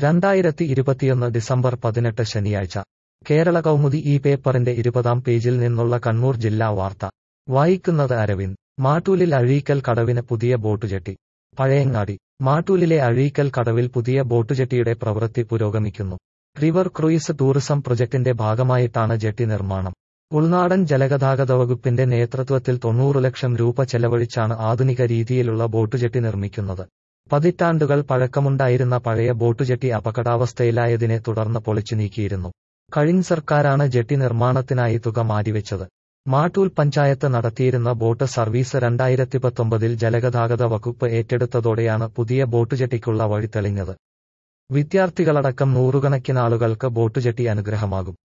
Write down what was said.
രണ്ടായിരത്തി ഇരുപത്തിയൊന്ന് ഡിസംബർ പതിനെട്ട് ശനിയാഴ്ച കേരള കൗമുദി ഈ പേപ്പറിന്റെ ഇരുപതാം പേജിൽ നിന്നുള്ള കണ്ണൂർ ജില്ലാ വാർത്ത വായിക്കുന്നത് അരവിന്ദ് മാട്ടൂലിൽ അഴീക്കൽ കടവിന് പുതിയ ബോട്ടുജെട്ടി പഴയങ്ങാടി മാട്ടൂലിലെ അഴീക്കൽ കടവിൽ പുതിയ ബോട്ടുജെട്ടിയുടെ പ്രവൃത്തി പുരോഗമിക്കുന്നു റിവർ ക്രൂയിസ് ടൂറിസം പ്രൊജക്ടിന്റെ ഭാഗമായിട്ടാണ് ജെട്ടി നിർമ്മാണം ഉൾനാടൻ ജലഗതാഗത വകുപ്പിന്റെ നേതൃത്വത്തിൽ തൊണ്ണൂറ് ലക്ഷം രൂപ ചെലവഴിച്ചാണ് ആധുനിക രീതിയിലുള്ള ബോട്ടുജെട്ടി നിർമ്മിക്കുന്നത് പതിറ്റാണ്ടുകൾ പഴക്കമുണ്ടായിരുന്ന പഴയ ബോട്ടുജെട്ടി അപകടാവസ്ഥയിലായതിനെ തുടർന്ന് പൊളിച്ചു നീക്കിയിരുന്നു കഴിഞ്ഞ സർക്കാരാണ് ജെട്ടി നിർമ്മാണത്തിനായി തുക മാറ്റിവെച്ചത് മാട്ടൂൽ പഞ്ചായത്ത് നടത്തിയിരുന്ന ബോട്ട് സർവീസ് രണ്ടായിരത്തി പത്തൊമ്പതിൽ ജലഗതാഗത വകുപ്പ് ഏറ്റെടുത്തതോടെയാണ് പുതിയ ബോട്ടുജെട്ടിക്കുള്ള വഴി തെളിഞ്ഞത് വിദ്യാർത്ഥികളടക്കം നൂറുകണക്കിനാളുകൾക്ക് ബോട്ടുജെട്ടി അനുഗ്രഹമാകും